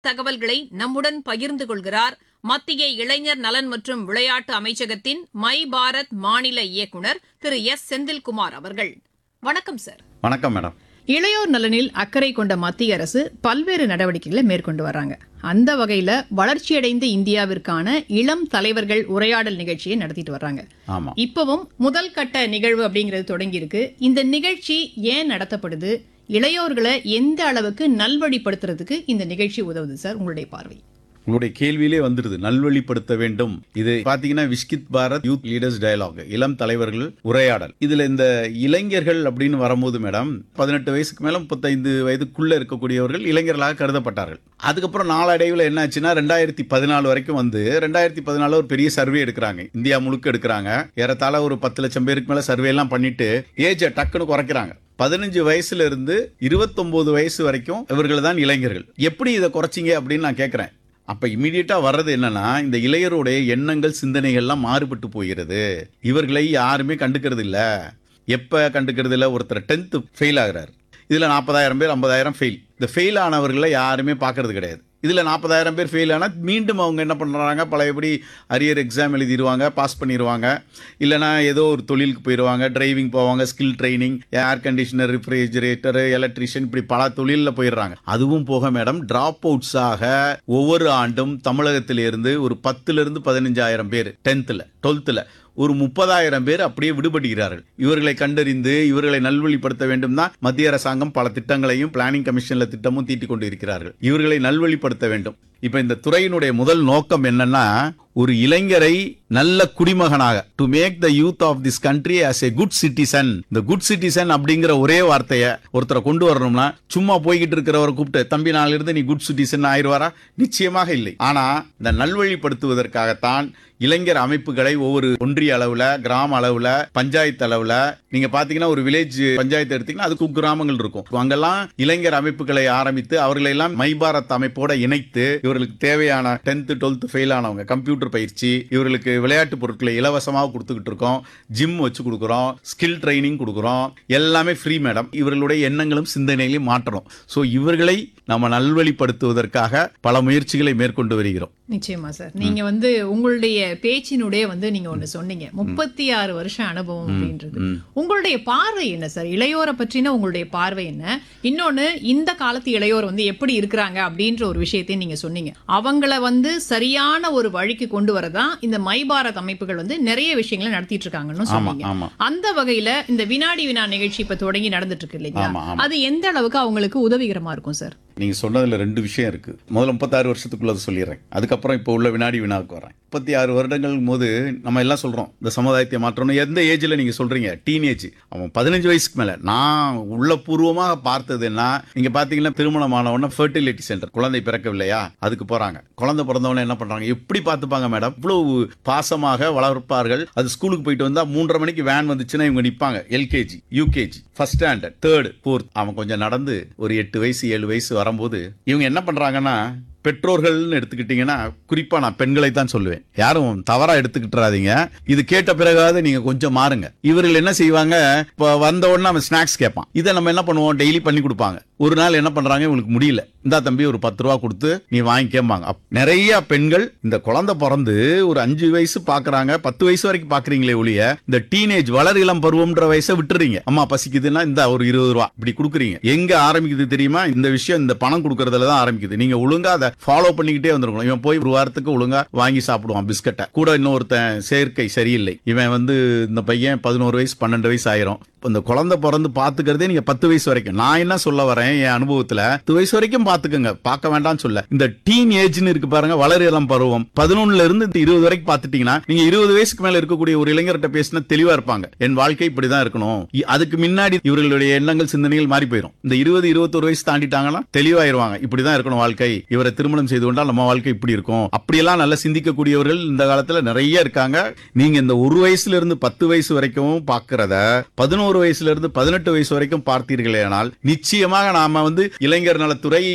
தகவல்களை நம்முடன் பகிர்ந்து கொள்கிறார் மத்திய இளைஞர் நலன் மற்றும் விளையாட்டு அமைச்சகத்தின் மை பாரத் மாநில இயக்குநர் திரு எஸ் செந்தில்குமார் அவர்கள் வணக்கம் சார் வணக்கம் மேடம் இளையோர் நலனில் அக்கறை கொண்ட மத்திய அரசு பல்வேறு நடவடிக்கைகளை மேற்கொண்டு வர்றாங்க அந்த வகையில வளர்ச்சியடைந்த இந்தியாவிற்கான இளம் தலைவர்கள் உரையாடல் நிகழ்ச்சியை நடத்திட்டு வர்றாங்க ஆமா இப்பவும் முதல் கட்ட நிகழ்வு அப்படிங்கிறது தொடங்கி இருக்கு இந்த நிகழ்ச்சி ஏன் நடத்தப்படுது இளையோர்களை எந்த அளவுக்கு நல்வழிப்படுத்துறதுக்கு இந்த நிகழ்ச்சி உதவுது சார் உங்களுடைய பார்வை உங்களுடைய கேள்வியிலே வந்துடுது நல்வழிப்படுத்த வேண்டும் இது பாத்தீங்கன்னா விஷ்கித் பாரத் யூத் லீடர்ஸ் டயலாக் இளம் தலைவர்கள் உரையாடல் இதுல இந்த இளைஞர்கள் அப்படின்னு வரும்போது மேடம் பதினெட்டு வயசுக்கு மேல முப்பத்தைந்து வயதுக்குள்ள இருக்கக்கூடியவர்கள் இளைஞர்களாக கருதப்பட்டார்கள் அதுக்கப்புறம் நாளடைவில் என்ன ஆச்சுன்னா ரெண்டாயிரத்தி பதினாலு வரைக்கும் வந்து ரெண்டாயிரத்தி பதினாலு ஒரு பெரிய சர்வே எடுக்கிறாங்க இந்தியா முழுக்க எடுக்கிறாங்க ஏறத்தாழ ஒரு பத்து லட்சம் பேருக்கு மேல சர்வே எல்லாம் பண்ணிட்டு ஏஜை டக்குன்னு குறைக்கிறாங்க பதினஞ்சு வயசுல இருந்து இருபத்தொன்பது வயசு வரைக்கும் இவர்கள் தான் இளைஞர்கள் எப்படி இதை குறைச்சிங்க அப்படின்னு நான் கேட்கிறேன் அப்ப இமீடியட்டா வர்றது என்னன்னா இந்த இளையருடைய எண்ணங்கள் சிந்தனைகள்லாம் மாறுபட்டு போகிறது இவர்களை யாருமே கண்டுக்கிறது இல்ல எப்ப கண்டுக்கிறது இல்ல ஒருத்தர் டென்த் ஃபெயில் ஆகுறாரு இதுல நாற்பதாயிரம் பேர் ஐம்பதாயிரம் ஃபெயில் இந்த ஃபெயில் ஆனவர்களை யாருமே பார்க்கறது கிடையாது இதுல நாற்பதாயிரம் பேர் ஃபெயில் ஆனால் மீண்டும் அவங்க என்ன பண்றாங்க பழையபடி அரியர் எக்ஸாம் எழுதிடுவாங்க பாஸ் பண்ணிடுவாங்க இல்லைனா ஏதோ ஒரு தொழிலுக்கு போயிடுவாங்க டிரைவிங் போவாங்க skill training air conditioner refrigerator electrician இப்படி பல தொழிலில் போயிடுறாங்க அதுவும் போக மேடம் டிராப் அவுட்ஸாக ஒவ்வொரு ஆண்டும் தமிழகத்திலிருந்து ஒரு பத்துலேருந்து பதினஞ்சாயிரம் பேர் டென்த்தில் டுவெல்த்தில் ஒரு முப்பதாயிரம் பேர் அப்படியே விடுபடுகிறார்கள் இவர்களை கண்டறிந்து இவர்களை நல்வழிப்படுத்த வேண்டும் தான் மத்திய அரசாங்கம் பல திட்டங்களையும் பிளானிங் கமிஷன்ல திட்டமும் தீட்டிக் கொண்டு இருக்கிறார்கள் இவர்களை நல்வழிப்படுத்த வேண்டும் இப்ப இந்த துறையினுடைய முதல் நோக்கம் என்னன்னா ஒரு இளைஞரை நல்ல குடிமகனாக to make the youth of this country as a good citizen இந்த குட் சிட்டிசன் அப்படிங்கிற ஒரே வார்த்தையை ஒருத்தரை கொண்டு வரணும்னா சும்மா போய்கிட்டு இருக்கிறவரை கூப்பிட்டு தம்பி நாளிலிருந்து இருந்து நீ குட் சிட்டிசன் ஆயிடுவாரா நிச்சயமாக இல்லை ஆனா இந்த நல்வழிப்படுத்துவதற்காகத்தான் இளைஞர் அமைப்புகளை ஒவ்வொரு ஒன்றிய அளவுல கிராம அளவுல பஞ்சாயத்து அளவுல நீங்க பாத்தீங்கன்னா ஒரு வில்லேஜ் பஞ்சாயத்து எடுத்தீங்கன்னா அதுக்கு கிராமங்கள் இருக்கும் அங்கெல்லாம் இளைஞர் அமைப்புகளை ஆரம்பித்து அவர்களை எல்லாம் மை பாரத் அமைப்போட இணைத்து இவர்களுக்கு தேவையான டென்த் டுவெல்த் ஃபெயில் ஆனவங்க கம்ப்யூட்டர் பயிற்சி இவர்களுக்கு விளையாட்டு பொருட்களை இலவசமாக கொடுத்துக்கிட்டு இருக்கோம் ஜிம் வச்சு கொடுக்குறோம் ஸ்கில் ட்ரைனிங் கொடுக்குறோம் எல்லாமே ஃப்ரீ மேடம் இவர்களுடைய எண்ணங்களும் சிந்தனைகளையும் மாற்றணும் ஸோ இவர்களை நம்ம நல்வழிப்படுத்துவதற்காக பல முயற்சிகளை மேற்கொண்டு வருகிறோம் நிச்சயமா சார் நீங்க வந்து உங்களுடைய பேச்சினுடைய வந்து நீங்க ஒண்ணு சொன்னீங்க முப்பத்தி ஆறு வருஷம் அனுபவம் அப்படின்றது உங்களுடைய பார்வை என்ன சார் இளையோரை பற்றின உங்களுடைய பார்வை என்ன இன்னொன்னு இந்த காலத்து இளையோர் வந்து எப்படி இருக்கிறாங்க அப்படின்ற ஒரு விஷயத்தையும் நீங்க சொன்னீங்க அவங்கள வந்து சரியான ஒரு வழிக்கு கொண்டு வரதான் இந்த மை பாரத் அமைப்புகள் வந்து நிறைய விஷயங்களை நடத்திட்டு இருக்காங்கன்னு ஆமா சொன்னீங்க ஆமா அந்த வகையில இந்த வினாடி வினா நிகழ்ச்சி இப்ப தொடங்கி நடந்துட்டு இருக்கு இல்லைங்களா ஆமா, ஆமா. அது எந்த அளவுக்கு அவங்களுக்கு உதவிகரமா இருக்கும் சார் நீங்க சொன்னதுல ரெண்டு விஷயம் இருக்கு முதல்ல முப்பத்தாறு வருஷத்துக்குள்ள அதை சொல்லிடுறேன் அதுக்கப்புறம் இப்போ உள்ள வினாடி வினாவுக்கு வரேன் முப்பத்தி ஆறு வருடங்கள் போது நம்ம எல்லாம் சொல்றோம் இந்த சமுதாயத்தை மாற்றணும் எந்த ஏஜ்ல நீங்க சொல்றீங்க டீனேஜ் அவன் பதினஞ்சு வயசுக்கு மேல நான் உள்ள பூர்வமாக பார்த்ததுன்னா நீங்க பாத்தீங்கன்னா திருமணமான உடனே ஃபெர்டிலிட்டி சென்டர் குழந்தை பிறக்கவில்லையா அதுக்கு போறாங்க குழந்தை பிறந்தவொடனே என்ன பண்றாங்க எப்படி பார்த்துப்பாங்க மேடம் இவ்வளவு பாசமாக வளர்ப்பார்கள் அது ஸ்கூலுக்கு போயிட்டு வந்தா மூன்றரை மணிக்கு வேன் வந்துச்சுன்னா இவங்க நிப்பாங்க LKG UKG first standard third fourth அவன் கொஞ்சம் நடந்து ஒரு எட்டு வயசு ஏழு வயசு வரும்போது இவங்க என்ன பண்றாங்கன்னா பெற்றோர்கள்னு எடுத்துக்கிட்டீங்கன்னா குறிப்பா நான் பெண்களை தான் சொல்லுவேன் யாரும் தவறா எடுத்துக்கிட்டுறாதீங்க இது கேட்ட பிறகாவது நீங்க கொஞ்சம் மாறுங்க இவர்கள் என்ன செய்வாங்க இப்போ வந்த உடனே அவன் ஸ்நாக்ஸ் கேட்பான் இதை நம்ம என்ன பண்ணுவோம் டெய்லி பண்ணி கொடுப்பாங்க ஒரு நாள் என்ன பண்றாங்க இவங்களுக்கு முடியல இந்தா தம்பி ஒரு பத்து ரூபா கொடுத்து நீ வாங்கிக்கேம்பாங்க அப்ப நிறைய பெண்கள் இந்த குழந்தை பிறந்து ஒரு அஞ்சு வயசு பாக்குறாங்க பத்து வயசு வரைக்கும் பாக்குறீங்களே ஒழிய இந்த டீனேஜ் வளர் இளம் பருவம்ன்ற வயசை விட்டுறீங்க அம்மா பசிக்குதுன்னா இந்த ஒரு இருபது ரூபா இப்படி கொடுக்குறீங்க எங்க ஆரம்பிக்குது தெரியுமா இந்த விஷயம் இந்த பணம் கொடுக்கறதுல தான் ஆரம்பிக்குது நீங்க ஒழுங்கா அதை ஃபாலோ பண்ணிக்கிட்டே வந்துருக்கணும் இவன் போய் ஒரு வாரத்துக்கு ஒழுங்கா வாங்கி சாப்பிடுவான் பிஸ்கட்டை கூட இன்னொருத்தன் சேர்க்கை சரியில்லை இவன் வந்து இந்த பையன் பதினோரு வயசு பன்னெண்டு வயசு ஆயிரும் இந்த குழந்தை பிறந்து பாத்துக்கிறதே நீங்க பத்து வயசு வரைக்கும் நான் என்ன சொல்ல வரேன் என் அனுபவத்துல பத்து வயசு வரைக்கும் பாத்துக்கங்க பார்க்க வேண்டாம்னு சொல்ல இந்த டீன் ஏஜ்னு இருக்கு பாருங்க வளர் இளம் பருவம் பதினொன்னுல இருந்து இந்த இருபது வரைக்கும் பாத்துட்டீங்கன்னா நீங்க இருபது வயசுக்கு மேல இருக்கக்கூடிய ஒரு இளைஞர்கிட்ட பேசினா தெளிவா இருப்பாங்க என் வாழ்க்கை இப்படிதான் இருக்கணும் இ- அதுக்கு முன்னாடி இவர்களுடைய எண்ணங்கள் சிந்தனைகள் மாறி போயிடும் இந்த இருபது இருபத்தொரு வயசு தாண்டிட்டாங்கன்னா தெளிவாயிருவாங்க இப்படிதான் இருக்கணும் வாழ்க்கை இவரை திருமணம் செய்து கொண்டால் நம்ம வாழ்க்கை இப்படி இருக்கும் அப்படியெல்லாம் நல்லா சிந்திக்கக்கூடியவர்கள் இந்த காலத்துல நிறைய இருக்காங்க நீங்க இந்த ஒரு வயசுல இருந்து பத்து வயசு வரைக்கும் பாக்குறத பதினோரு வயசுல இருந்து பதினெட்டு வயசு வரைக்கும் பார்த்தீர்களேனால் நிச்சயமாக நாம வந்து இளைஞர் நலத்துறை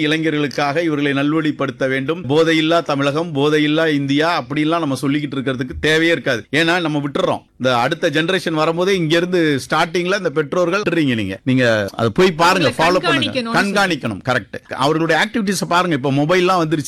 இளைஞர்களுக்காக இவர்களை நல்வழிப்படுத்த வேண்டும் போதையில்லா தமிழகம் போதையில்லா இந்தியா அப்படிலாம் நம்ம சொல்லிக்கிட்டு இருக்கிறதுக்கு தேவையே இருக்காது ஏன்னா நம்ம விட்டுறோம் இந்த அடுத்த ஜெனரேஷன் வரும்போதே இங்க இருந்து ஸ்டார்டிங்ல இந்த பெற்றோர்கள் விட்டுறீங்க நீங்க நீங்க அதை போய் பாருங்க அவங்களை ஃபாலோ பண்ணுங்க கண்காணிக்கணும்னு கண்காணிக்கணும் கரெக்ட் அவர்களுடைய ஆக்டிவிட்டிஸ் பாருங்க இப்ப மொபைல்லாம் வந்துருச்சு